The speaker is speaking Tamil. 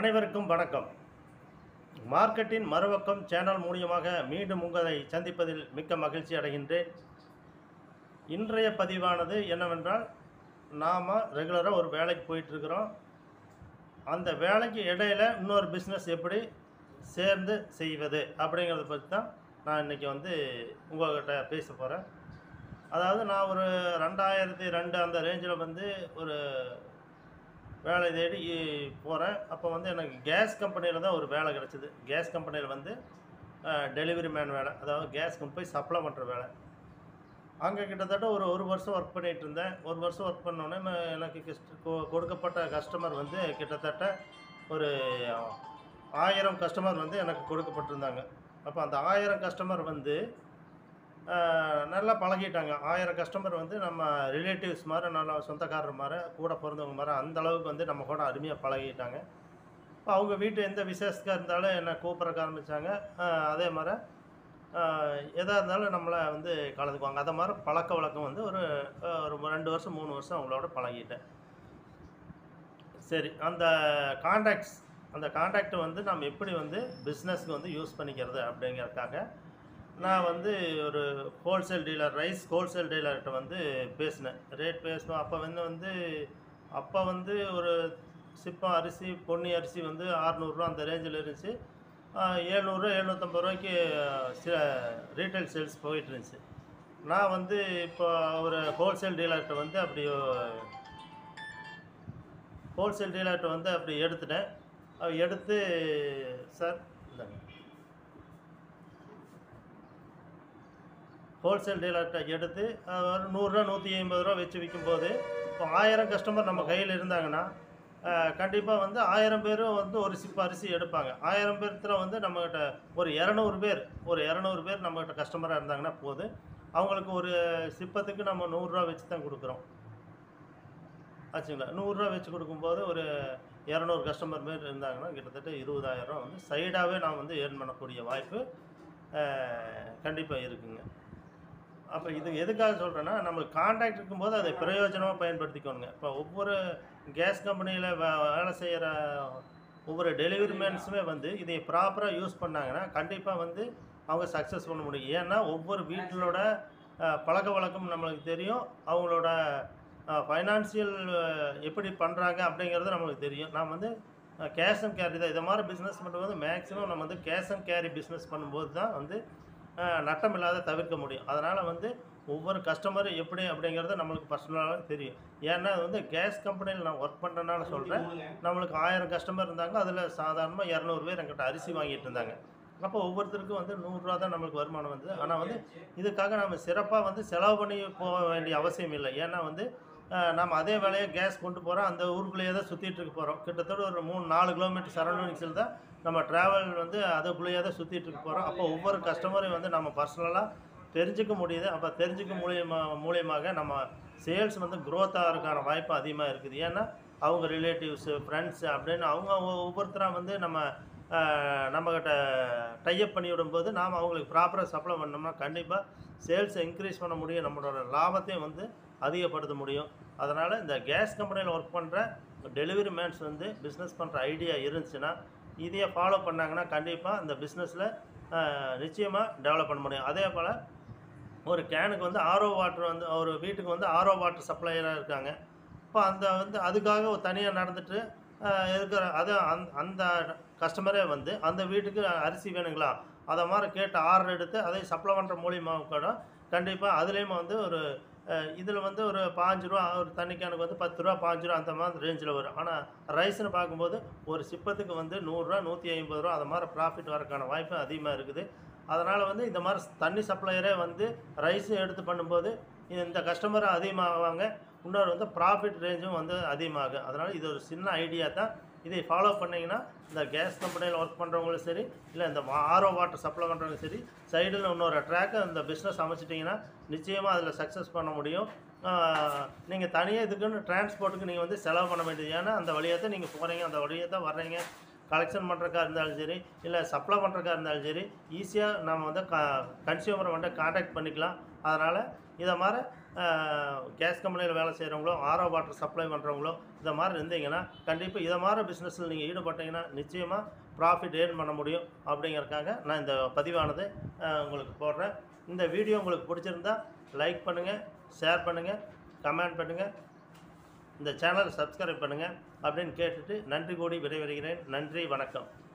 அனைவருக்கும் வணக்கம் மார்க்கெட்டின் மறுபக்கம் சேனல் மூலியமாக மீண்டும் உங்களை சந்திப்பதில் மிக்க மகிழ்ச்சி அடைகின்றேன் இன்றைய பதிவானது என்னவென்றால் நாம் ரெகுலராக ஒரு வேலைக்கு போயிட்டுருக்குறோம் அந்த வேலைக்கு இடையில இன்னொரு பிஸ்னஸ் எப்படி சேர்ந்து செய்வது அப்படிங்கிறத பற்றி தான் நான் இன்றைக்கி வந்து உங்கள்கிட்ட பேச போகிறேன் அதாவது நான் ஒரு ரெண்டாயிரத்தி ரெண்டு அந்த ரேஞ்சில் வந்து ஒரு வேலை தேடி போகிறேன் அப்போ வந்து எனக்கு கேஸ் கம்பெனியில் தான் ஒரு வேலை கிடச்சிது கேஸ் கம்பெனியில் வந்து டெலிவரி மேன் வேலை அதாவது கேஸ் கொண்டு போய் சப்ளை பண்ணுற வேலை அங்கே கிட்டத்தட்ட ஒரு ஒரு வருஷம் ஒர்க் பண்ணிகிட்டு இருந்தேன் ஒரு வருஷம் ஒர்க் பண்ணோடனே ம- எனக்கு கஸ்ட கொ- கொடுக்கப்பட்ட கஸ்டமர் வந்து கிட்டத்தட்ட ஒரு ஆயிரம் கஸ்டமர் வந்து எனக்கு கொடுக்கப்பட்டிருந்தாங்க அப்போ அந்த ஆயிரம் கஸ்டமர் வந்து ஆஹ், நல்லா பழகிட்டாங்க ஆயிரம் கஸ்டமர் வந்து நம்ம ரிலேட்டிவ்ஸ் மாதிரி நல்லா சொந்தக்காரர் மாதிரி கூட பிறந்தவங்க மாதிரி அந்த அளவுக்கு வந்து நம்ம கூட அருமையாக பழகிட்டாங்க இப்போ அவங்க வீட்டு எந்த விசேஷத்துக்காக இருந்தாலும் என்னை கூப்பிட்றக்க ஆரம்பித்தாங்க அதே மாதிரி ஆஹ், எதாக இருந்தாலும் நம்மளை வந்து கலந்துக்குவாங்க அதை மாதிரி பழக்க வழக்கம் வந்து ஒரு ஆஹ், ஒரு ரெண்டு வருஷம் மூணு வருஷம் அவங்களோட பழகிட்டேன் சரி அந்த காண்டாக்ட்ஸ் அந்த காண்டாக்டை வந்து நம்ம எப்படி வந்து பிஸ்னஸ்க்கு வந்து யூஸ் பண்ணிக்கிறது அப்படிங்கிறதுக்காக நான் வந்து ஒரு ஹோல்சேல் டீலர் ரைஸ் ஹோல்சேல் டீலர்கிட்ட வந்து பேசினேன் ரேட் பேசணும் அப்போ வந்து வந்து அப்போ வந்து ஒரு சிப்பம் அரிசி பொன்னி அரிசி வந்து அறநூறுரூவா அந்த ரேஞ்சில் இருந்துச்சு ஏழ்நூறுரூவா எழுநூற்றம்பது ரூபாய்க்கு சில ரீட்டைல் சேல்ஸ் போயிட்டு இருந்துச்சு நான் வந்து இப்போ ஒரு ஹோல்சேல் டீலர்கிட்ட வந்து அப்படி ஹோல்சேல் டீலர்கிட்ட வந்து அப்படி எடுத்துட்டேன் அது எடுத்து சார் இந்தாங்க ஹோல்சேல் டீலர்கிட்ட எடுத்து அது ஒரு நூறுரூவா நூற்றி ஐம்பது ரூபா வச்சு விற்கும்போது இப்போ ஆயிரம் கஸ்டமர் நம்ம கையில் இருந்தாங்கன்னா கண்டிப்பாக வந்து ஆயிரம் பேரும் வந்து ஒரு சிப்பு அரிசி எடுப்பாங்க ஆயிரம் பேர்த்தில் வந்து நம்மக்கிட்ட ஒரு இரநூறு பேர் ஒரு இரநூறு பேர் நம்மக்கிட்ட கஸ்டமராக இருந்தாங்கன்னா போதும் அவங்களுக்கு ஒரு சிப்பத்துக்கு நம்ம நூறுரூவா வச்சு தான் கொடுக்குறோம் ஆச்சுங்களா நூறுரூவா வச்சு கொடுக்கும்போது ஒரு இரநூறு கஸ்டமர் மாரி இருந்தாங்கன்னா கிட்டத்தட்ட இருபதாயிரம் வந்து சைடாகவே நான் வந்து ஏர்ன் பண்ணக்கூடிய வாய்ப்பு கண்டிப்பாக இருக்குங்க அப்போ இது எதுக்காக சொல்கிறேன்னா நம்மளுக்கு கான்டாக்ட் இருக்கும்போது அதை பிரயோஜனமாக பயன்படுத்திக்கோங்க இப்போ ஒவ்வொரு கேஸ் கம்பெனியில் வே வேலை செய்கிற ஒவ்வொரு டெலிவரி மேன்ஸுமே வந்து இதை ப்ராப்பராக யூஸ் பண்ணாங்கன்னா கண்டிப்பாக வந்து அவங்க சக்ஸஸ் பண்ண முடியும் ஏன்னா ஒவ்வொரு வீட்டிலோட அஹ், பழக்க வழக்கம் நம்மளுக்கு தெரியும் அவங்களோட ஃபைனான்சியல் எப்படி பண்ணுறாங்க அப்படிங்கிறது நம்மளுக்கு தெரியும் நான் வந்து கேஷ் அண்ட் கேரி தான் இதை மாதிரி பிஸ்னஸ் பண்ணும்போது மேக்ஸிமம் நம்ம வந்து கேஷ் அண்ட் கேரி பிஸ்னஸ் பண்ணும்போது தான் வந்து அஹ், நட்டம் இல்லாத தவிர்க்க முடியும் அதனால் வந்து ஒவ்வொரு கஸ்டமரும் எப்படி அப்படிங்கிறது நம்மளுக்கு பர்சனலாக தெரியும் ஏன்னா அது வந்து கேஸ் கம்பெனியில் நான் ஒர்க் பண்ணுறதுனால சொல்கிறேன் நம்மளுக்கு ஆயிரம் கஸ்டமர் இருந்தாங்க அதில் சாதாரணமாக இரநூறு பேர் எங்கிட்ட அரிசி வாங்கிட்டு இருந்தாங்க அப்போ ஒவ்வொருத்தருக்கும் வந்து நூறுரூவா தான் நம்மளுக்கு வருமானம் வந்து ஆனால் வந்து இதுக்காக நம்ம சிறப்பாக வந்து செலவு பண்ணி போக வேண்டிய அவசியம் இல்லை ஏன்னா வந்து அஹ், நம்ம அதே வேலையை கேஸ் கொண்டு போகிறோம் அந்த ஊருக்குள்ளேயே தான் சுற்றிட்டு இருக்க போகிறோம் கிட்டத்தட்ட ஒரு மூணு நாலு கிலோமீட்டர் சரௌண்டிங்ஸில் தான் நம்ம ட்ராவல் வந்து அதுக்குள்ளேயே தான் சுற்றிட்டு இருக்க போகிறோம் அப்போ ஒவ்வொரு கஸ்டமரையும் வந்து நம்ம பர்சனலாக தெரிஞ்சுக்க முடியுது அப்போ தெரிஞ்சுக்க மூலியமா மூலியமாக நம்ம சேல்ஸ் வந்து growth ஆகிறதுக்கான வாய்ப்பு அதிகமாக இருக்குது ஏன்னா அவங்க ரிலேட்டிவ்ஸு ஃப்ரெண்ட்ஸு அப்படின்னு அவங்க ஒவ்வொருத்தராக வந்து நம்ம ஆஹ், நம்மக்கிட்ட டைப் பண்ணி விடும்போது நாம் அவங்களுக்கு ப்ராப்பராக சப்ளை பண்ணோம்னா கண்டிப்பாக சேல்ஸை இன்க்ரீஸ் பண்ண முடியும் நம்மளோட லாபத்தையும் வந்து அதிகப்படுத்த முடியும் அதனால் இந்த கேஸ் கம்பெனியில் ஒர்க் பண்ணுற டெலிவரி மேன்ஸ் வந்து பிஸ்னஸ் பண்ணுற ஐடியா இருந்துச்சுன்னா இதையே ஃபாலோ பண்ணாங்கன்னா கண்டிப்பாக இந்த பிஸ்னஸில் நிச்சயமாக டெவலப் பண்ண முடியும் அதே போல் ஒரு கேனுக்கு வந்து ஆரோ வாட்டர் வந்து ஒரு வீட்டுக்கு வந்து ஆரோ வாட்டர் சப்ளையராக இருக்காங்க இப்போ அந்த வந்து அதுக்காக ஒரு தனியாக நடந்துட்டு ஆஹ், இருக்கிற அது அந் அந்த கஸ்டமரே வந்து அந்த வீட்டுக்கு அரிசி வேணுங்களா அதை மாதிரி கேட்டு ஆர்டர் எடுத்து அதை சப்ளை பண்ணுற மூலியமாக கூட கண்டிப்பாக அதுலேயும் வந்து ஒரு இதில் வந்து ஒரு பாஞ்சு ரூபா ஒரு தண்ணி கேனுக்கு வந்து பத்து ரூபா பாஞ்சு ரூபா அந்த மாதிரி ரேஞ்சில் வரும் ஆனால் ரைஸ்னு பார்க்கும்போது ஒரு சிப்பத்துக்கு வந்து நூறுரூவா நூற்றி ஐம்பது ரூபா அது மாதிரி ப்ராஃபிட் வரக்கான வாய்ப்பு அதிகமாக இருக்குது அதனால் வந்து இந்த மாதிரி தண்ணி சப்ளையரே வந்து ரைஸும் எடுத்து பண்ணும்போது இந்த கஸ்டமர் அதிகமாகுவாங்க இன்னொரு வந்து ப்ராஃபிட் ரேஞ்சும் வந்து அதிகமாகும் அதனால் இது ஒரு சின்ன ஐடியா தான் இதை ஃபாலோ பண்ணிங்கன்னா இந்த கேஸ் கம்பெனியில் ஒர்க் பண்ணுறவங்களும் சரி இல்லை இந்த ஆரோ வாட்டர் சப்ளை பண்ணுறவங்களும் சரி சைடில் இன்னொரு ட்ராக்கை இந்த பிஸ்னஸ் அமைச்சிட்டிங்கன்னா நிச்சயமாக அதில் சக்ஸஸ் பண்ண முடியும் நீங்கள் தனியாக இதுக்குன்னு டிரான்ஸ்போர்ட்டுக்கு நீங்கள் வந்து செலவு பண்ண வேண்டியது ஏன்னா அந்த வழியாக தான் நீங்கள் போகிறீங்க அந்த வழியாக தான் வர்றீங்க கலெக்ஷன் பண்ணுறக்கா இருந்தாலும் சரி இல்லை சப்ளை பண்ணுறக்கா இருந்தாலும் சரி ஈஸியாக நம்ம வந்து க கன்சியூமரை வந்து காண்டாக்ட் பண்ணிக்கலாம் அதனால் இதை மாதிரி கேஸ் கம்பெனியில் வேலை செய்கிறவங்களோ ஆரோ வாட்டர் சப்ளை பண்ணுறவங்களோ இந்த மாதிரி இருந்தீங்கன்னா கண்டிப்பாக இதை மாதிரி பிஸ்னஸில் நீங்கள் ஈடுபட்டீங்கன்னா நிச்சயமாக ப்ராஃபிட் ஏர்ன் பண்ண முடியும் அப்படிங்கறக்காக நான் இந்த பதிவானது அஹ், உங்களுக்கு போடுறேன் இந்த வீடியோ உங்களுக்கு பிடிச்சிருந்தா லைக் பண்ணுங்கள் ஷேர் பண்ணுங்கள் கமெண்ட் பண்ணுங்கள் இந்த சேனலை சப்ஸ்கிரைப் பண்ணுங்கள் அப்படின்னு கேட்டுட்டு நன்றி கூடி விடைபெறுகிறேன் நன்றி வணக்கம்